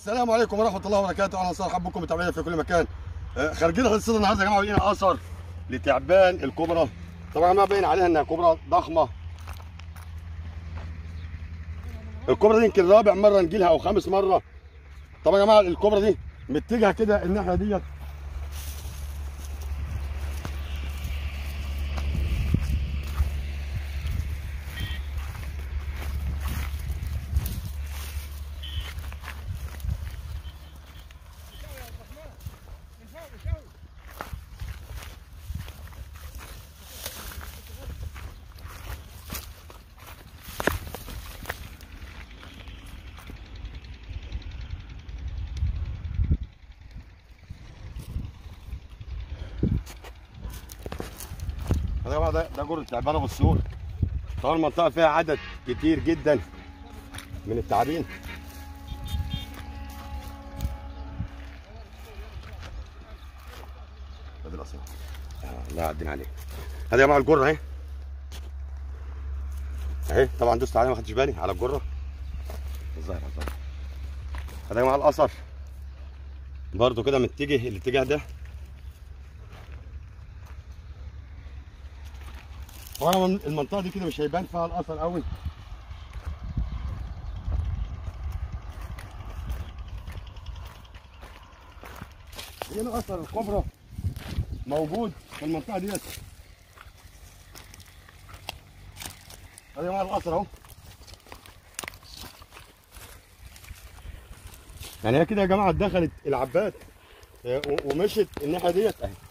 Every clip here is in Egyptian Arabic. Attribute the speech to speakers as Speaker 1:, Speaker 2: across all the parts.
Speaker 1: السلام عليكم ورحمه الله وبركاته اهلا وسهلا بكم متابعينا في كل مكان آه، خارجين على الصيد النهارده يا جماعه ولقينا اثر لتعبان الكبرى طبعا يا جماعه باين عليها انها كبرى ضخمه الكبرى دي يمكن رابع مره نجيلها او خامس مره طبعا يا جماعه الكبرى دي متجهه كده الناحيه ديت هذا يا جماعه ده ده جرة تعبان ابو السور طبعا المنطقه فيها عدد كتير جدا من التعابين ادي الاصل آه، الله يعدين عليك هذا يا جماعه الجره اهي اهي طبعا دوست عليها ما خدتش بالي على الجره الظاهر الظاهر هذا يا جماعه الاثر برضو كده متجه الاتجاه ده طبعا المنطقه دي كده مش هيبان فيها الاثر قوي هنا اثر الكبرى موجود في المنطقه ديت ادي معايا الاثر اهو يعني هي كده يا جماعه دخلت العباد آه، و- ومشت الناحيه ديت اهي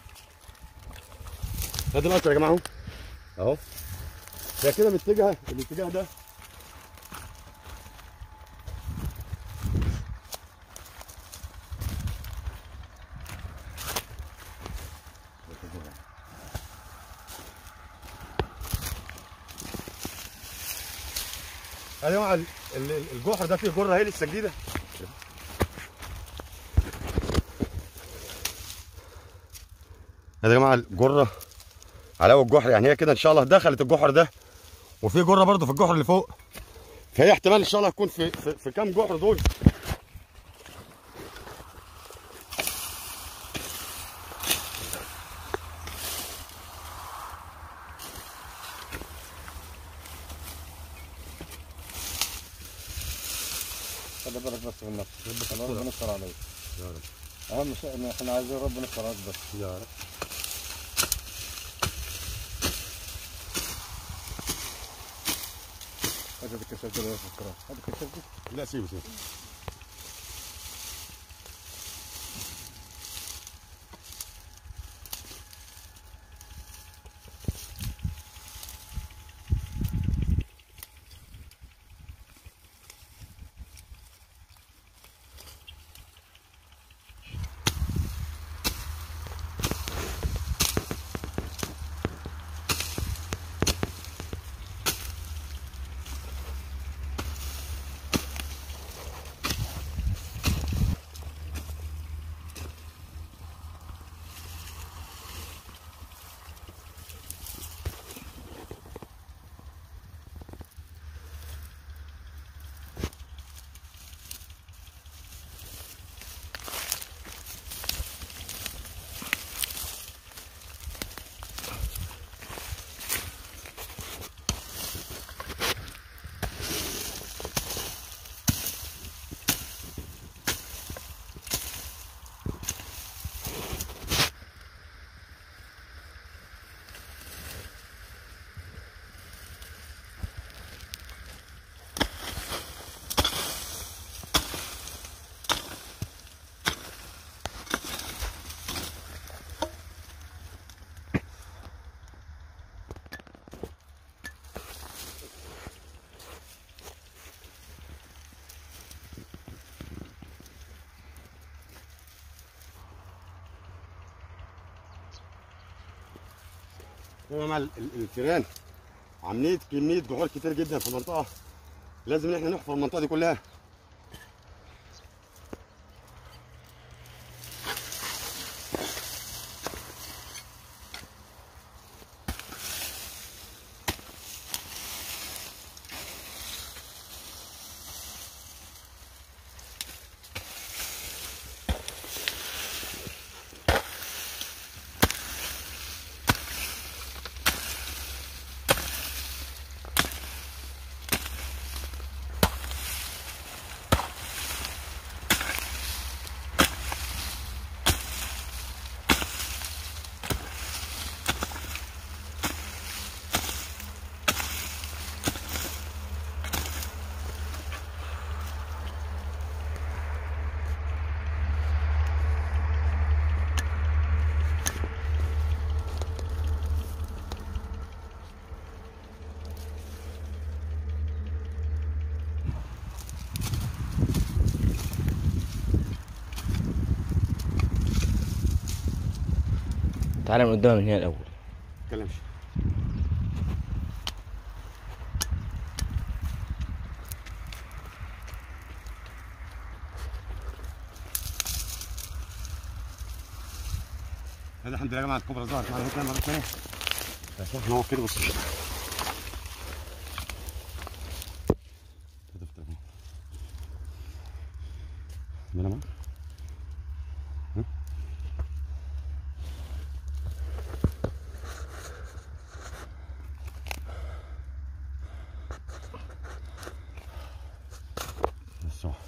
Speaker 1: ادي الاثر يا جماعه اهو اهو هي كده متجهه الاتجاه ده يا جماعه ال- ال- الجحر ده فيه جره هي لسه جديده يا جماعه الجره على اول الجحر يعني هي كده ان شاء الله دخلت الجحر ده وفي جره برضه في الجحر اللي فوق فهي احتمال ان شاء الله تكون في في, في كام جحر دول
Speaker 2: خلي بالك بس من نفسك ربنا ربنا يستر عليك
Speaker 1: يا رب
Speaker 2: اهم شيء ان احنا عايزين ربنا يستر عليك بس
Speaker 1: يا رب
Speaker 2: هذا الكشاف ده في الكرام هذا الكشاف ده
Speaker 1: لا سيبه سيبه يا جماعه ال- ال- الفيران عاملين كميه جحور كتير جدا في المنطقه لازم ان احنا نحفر المنطقه دي كلها
Speaker 3: تعالى من قدام من هنا الاول
Speaker 1: تكلمش هذا الحمد لله يا جماعه الكوبرا ظهرت معنا هنا مره ثانيه بس احنا هو كده بص من أمان؟ ها؟ بس هو.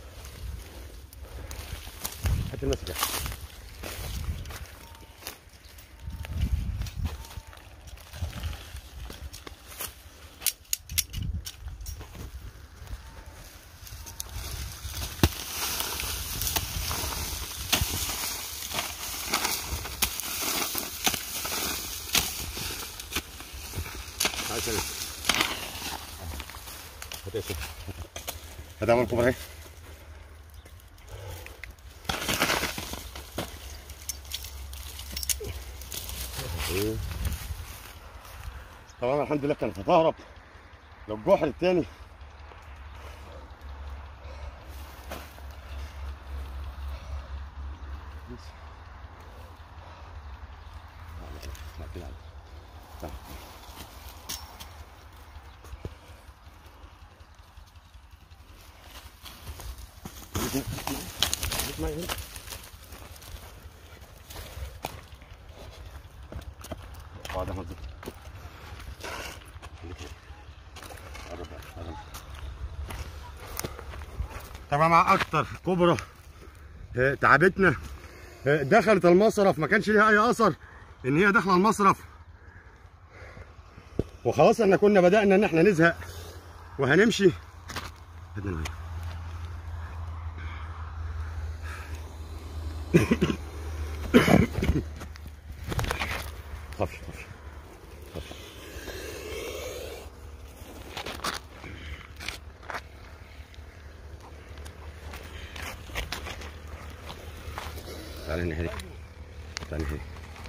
Speaker 1: هات المسكة هاي سلام هات يا شيخ. هات عمل كوبرا اهي طبعا الحمد لله كانت هتهرب لو الجحر التاني بعد ما طبعا مع اكتر كبرى آه، تعبتنا آه، دخلت المصرف ما كانش ليها اي اثر ان هي داخله المصرف وخلاص احنا كنا بدانا ان احنا نزهق وهنمشي بدنا نغير. خافش خافش تعالى الناحية دي تعالى الناحية دي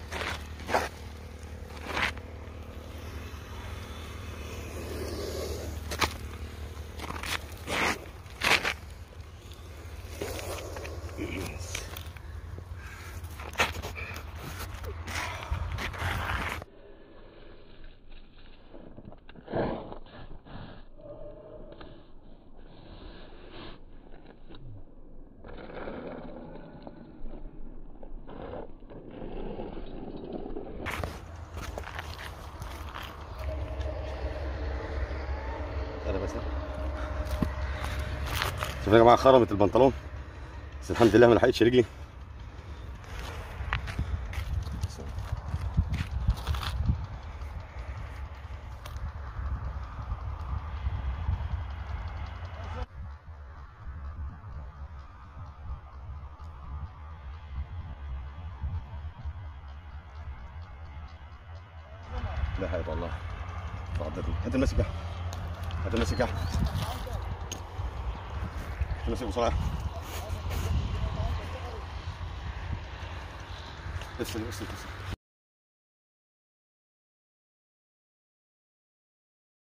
Speaker 1: تعالى بس شوف يا جماعة خرمت البنطلون بس الحمد لله ما لحقتش رجلي لا حول الله فضلتني هات المسكة هات المسكة هات المسكة بسرعة افصل افصل افصل